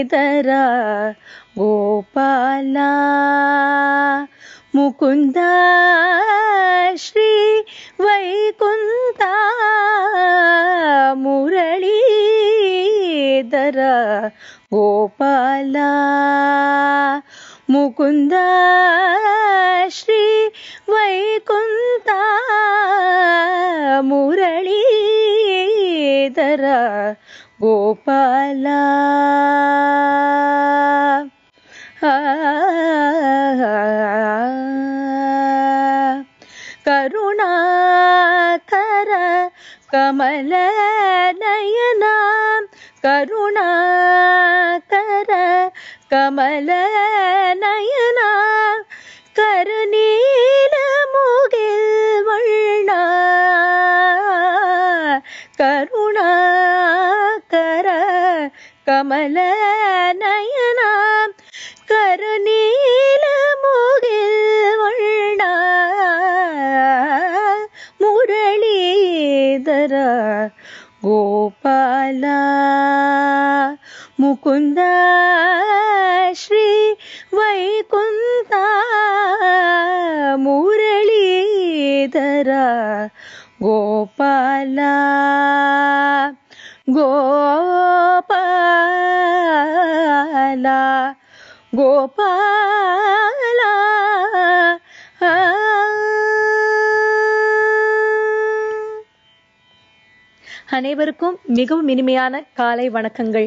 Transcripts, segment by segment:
ಮುರಳೀಧರ ಗೋಪಾಲ ಮುಕುಂದ ಶ್ರೀ ವೈಕುಂಠ ಮುರಳೀಧರ ಗೋಪಾಲ ಮುಕುಂದ ಶ್ರೀ ವೈಕುಂಠ ಮುರಳೀಧರ ಗೋಪಾಲ ಕರುಣಾಕರ ಕಮಲ ನಯನ ಕರುಣಾಕರ ಕಮಲ ನಯನ ಕರುನೀಲ ಮುಗಿಲ್ ವರ್ಣ ಕರುಣಾಕರ ಕಮಲ ನಯನ ಕರುನೀಲ ಮುಗಿಲ್ ವರ್ಣ ಮುರಳೀಧರ ಗೋಪಾಲ ಮುಕುಂದ ಶ್ರೀ ವೈಕುಂಠ ಮುರಳೀಧರ ಗೋಪಾಲ ಗೋಪಾಲ கோபாலா அனைவருக்கும் மிகவும் இனிமையான காலை வணக்கங்கள்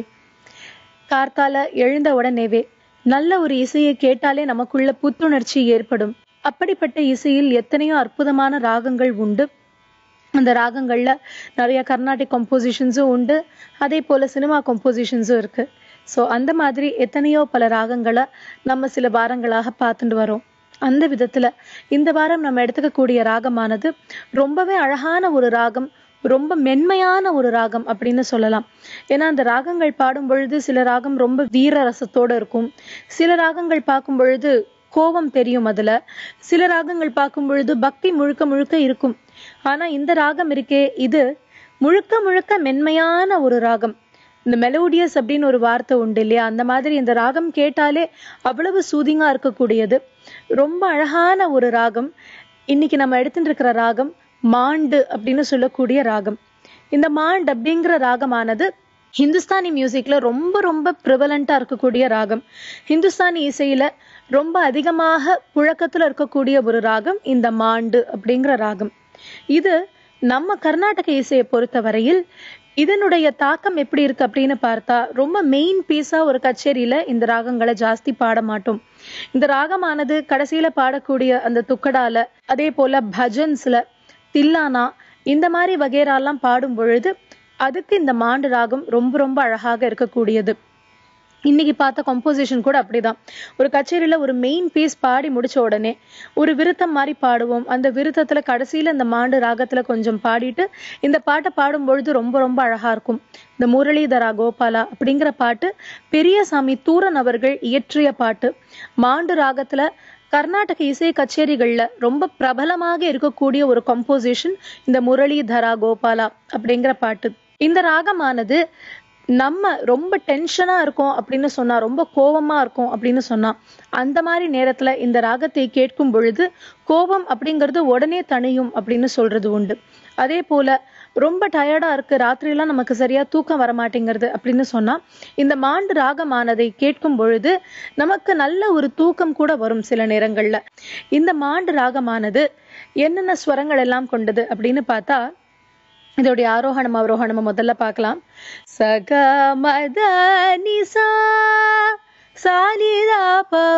கார்த்தால எழுந்த உடனேவே நல்ல ஒரு இசையை கேட்டாலே நமக்குள்ள புத்துணர்ச்சி ஏற்படும் அப்படிப்பட்ட இசையில் எத்தனையோ அற்புதமான ராகங்கள் உண்டு அந்த ராகங்கள்ல நிறைய கர்நாடிக் கம்போசிஷன்ஸும் உண்டு அதே போல சினிமா கம்போசிஷன்ஸும் இருக்கு ஸோ அந்த மாதிரி எத்தனையோ பல ராகங்களை நம்ம சில வாரங்களாக பார்த்துட்டு வரோம் அந்த விதத்துல இந்த வாரம் நம்ம எடுத்துக்கக்கூடிய ராகமானது ரொம்பவே அழகான ஒரு ராகம் ரொம்ப மென்மையான ஒரு ராகம் அப்படின்னு சொல்லலாம் ஏன்னா அந்த ராகங்கள் பாடும் பொழுது சில ராகம் ரொம்ப வீர ரசத்தோட இருக்கும் சில ராகங்கள் பார்க்கும் பொழுது கோபம் தெரியும் அதுல சில ராகங்கள் பார்க்கும் பொழுது பக்தி முழுக்க முழுக்க இருக்கும் ஆனா இந்த ராகம் இருக்கே இது முழுக்க முழுக்க மென்மையான ஒரு ராகம் இந்த மெலோடியஸ் அப்படின்னு ஒரு வார்த்தை உண்டு இல்லையா அந்த மாதிரி இந்த ராகம் கேட்டாலே அவ்வளவு சூதிங்கா இருக்கக்கூடியது ரொம்ப அழகான ஒரு ராகம் இன்னைக்கு நம்ம எடுத்துட்டு இருக்கிற ராகம் மாண்டு அப்படின்னு சொல்லக்கூடிய ராகம் இந்த மாண்ட் அப்படிங்கிற ராகமானது ஹிந்துஸ்தானி மியூசிக்ல ரொம்ப ரொம்ப ப்ரிவலண்டா இருக்கக்கூடிய ராகம் ஹிந்துஸ்தானி இசையில ரொம்ப அதிகமாக புழக்கத்துல இருக்கக்கூடிய ஒரு ராகம் இந்த மாண்டு அப்படிங்கிற ராகம் இது நம்ம கர்நாடக இசையை பொறுத்த வரையில் இதனுடைய தாக்கம் எப்படி இருக்கு அப்படின்னு பார்த்தா ரொம்ப மெயின் பீஸா ஒரு கச்சேரியில இந்த ராகங்களை ஜாஸ்தி பாட மாட்டோம் இந்த ராகமானது கடைசியில பாடக்கூடிய அந்த துக்கடால அதே போல பஜன்ஸ்ல தில்லானா இந்த மாதிரி வகைராலாம் பாடும் பொழுது அதுக்கு இந்த மாண்டு ராகம் ரொம்ப ரொம்ப அழகாக இருக்கக்கூடியது இன்னைக்கு பார்த்த கம்போசிஷன் கூட அப்படிதான் ஒரு கச்சேரியில ஒரு மெயின் பீஸ் பாடி முடிச்ச உடனே ஒரு விருத்தம் மாதிரி பாடுவோம் அந்த விருத்தத்துல கடைசியில இந்த மாண்டு ராகத்துல கொஞ்சம் பாடிட்டு இந்த பாட்டை பாடும் பொழுது ரொம்ப ரொம்ப அழகா இருக்கும் இந்த முரளிதரா கோபாலா அப்படிங்கிற பாட்டு பெரியசாமி தூரன் அவர்கள் இயற்றிய பாட்டு மாண்டு ராகத்துல கர்நாடக இசை கச்சேரிகள்ல ரொம்ப பிரபலமாக இருக்கக்கூடிய ஒரு கம்போசிஷன் இந்த முரளிதரா கோபாலா அப்படிங்கிற பாட்டு இந்த ராகமானது நம்ம ரொம்ப டென்ஷனா இருக்கோம் அப்படின்னு சொன்னா ரொம்ப கோபமா இருக்கும் அப்படின்னு சொன்னா அந்த மாதிரி நேரத்துல இந்த ராகத்தை கேட்கும் பொழுது கோபம் அப்படிங்கிறது உடனே தணியும் அப்படின்னு சொல்றது உண்டு அதே போல ரொம்ப டயர்டா இருக்கு ராத்திரியெல்லாம் நமக்கு சரியா தூக்கம் வர மாட்டேங்கிறது அப்படின்னு சொன்னா இந்த மாண்டு ராகமானதை கேட்கும் பொழுது நமக்கு நல்ல ஒரு தூக்கம் கூட வரும் சில நேரங்கள்ல இந்த மாண்டு ராகமானது என்னென்ன ஸ்வரங்கள் எல்லாம் கொண்டது அப்படின்னு பார்த்தா இதோடைய ஆரோகணம் அவரோகணம் முதல்ல பார்க்கலாம் சக மத நிசா சாலிதா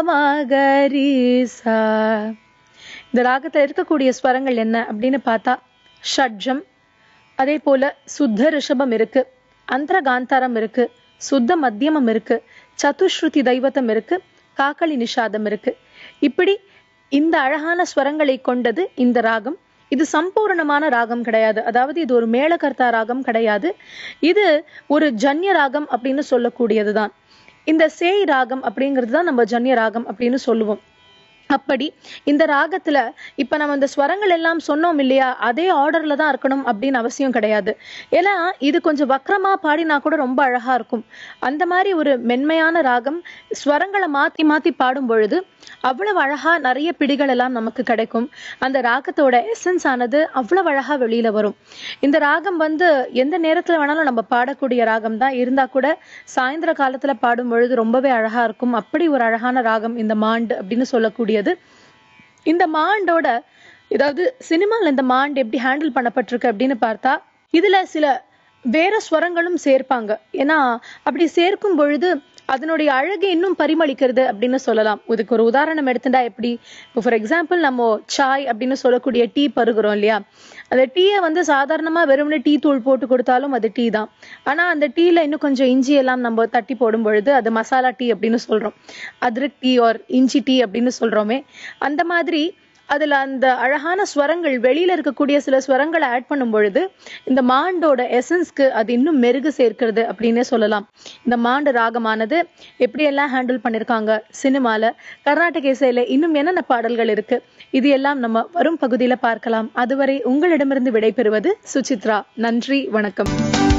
பமகரிசா இந்த ராகத்துல இருக்கக்கூடிய ஸ்வரங்கள் என்ன அப்படின்னு பார்த்தா ஷட்ஜம் அதே போல சுத்த ரிஷபம் இருக்கு அந்தரகாந்தாரம் இருக்கு சுத்த மத்தியமம் இருக்கு சதுஸ்ருதி தெய்வத்தம் இருக்கு காக்களி நிஷாதம் இருக்கு இப்படி இந்த அழகான ஸ்வரங்களை கொண்டது இந்த ராகம் இது சம்பூர்ணமான ராகம் கிடையாது அதாவது இது ஒரு மேளகர்த்தா ராகம் கிடையாது இது ஒரு ஜன்ய ராகம் அப்படின்னு சொல்லக்கூடியதுதான் இந்த சேய் ராகம் அப்படிங்கிறது தான் நம்ம ஜன்ய ராகம் அப்படின்னு சொல்லுவோம் அப்படி இந்த ராகத்துல இப்ப நம்ம இந்த ஸ்வரங்கள் எல்லாம் சொன்னோம் இல்லையா அதே ஆர்டர்ல தான் இருக்கணும் அப்படின்னு அவசியம் கிடையாது ஏன்னா இது கொஞ்சம் வக்ரமா பாடினா கூட ரொம்ப அழகா இருக்கும் அந்த மாதிரி ஒரு மென்மையான ராகம் ஸ்வரங்களை மாத்தி மாத்தி பாடும் பொழுது அவ்வளவு அழகா நிறைய பிடிகள் எல்லாம் நமக்கு கிடைக்கும் அந்த ராகத்தோட எசன்ஸ் ஆனது அவ்வளவு அழகா வெளியில வரும் இந்த ராகம் வந்து எந்த நேரத்துல வேணாலும் நம்ம பாடக்கூடிய ராகம் தான் இருந்தா கூட சாயந்தர காலத்துல பாடும் பொழுது ரொம்பவே அழகா இருக்கும் அப்படி ஒரு அழகான ராகம் இந்த மாண்டு அப்படின்னு சொல்லக்கூடியது இந்த மாண்டோட ஏதாவது சினிமால இந்த மாண்ட் எப்படி ஹேண்டில் பண்ணப்பட்டிருக்கு அப்படின்னு பார்த்தா இதுல சில வேற ஸ்வரங்களும் சேர்ப்பாங்க ஏன்னா அப்படி சேர்க்கும் பொழுது அதனுடைய அழகு இன்னும் பரிமளிக்கிறது அப்படின்னு சொல்லலாம் இதுக்கு ஒரு உதாரணம் எடுத்துட்டா எப்படி இப்போ ஃபார் எக்ஸாம்பிள் நம்ம சாய் அப்படின்னு சொல்லக்கூடிய டீ பருகுறோம் இல்லையா அந்த டீயை வந்து சாதாரணமா வெறுமனே டீ தூள் போட்டு கொடுத்தாலும் அது டீ தான் ஆனா அந்த டீல இன்னும் கொஞ்சம் இஞ்சி எல்லாம் நம்ம தட்டி போடும் பொழுது அது மசாலா டீ அப்படின்னு சொல்றோம் அதிரக் டீ ஆர் இஞ்சி டீ அப்படின்னு சொல்றோமே அந்த மாதிரி அதுல அந்த அழகான ஸ்வரங்கள் வெளியில இருக்கக்கூடிய சில ஸ்வரங்களை ஆட் பண்ணும் பொழுது இந்த மாண்டோட எசன்ஸ்க்கு அது இன்னும் மெருகு சேர்க்கிறது அப்படின்னே சொல்லலாம் இந்த மாண்டு ராகமானது எப்படியெல்லாம் ஹேண்டில் பண்ணிருக்காங்க சினிமால கர்நாடக இசையில இன்னும் என்னென்ன பாடல்கள் இருக்கு இது எல்லாம் நம்ம வரும் பகுதியில பார்க்கலாம் அதுவரை உங்களிடமிருந்து விடைபெறுவது சுசித்ரா நன்றி வணக்கம்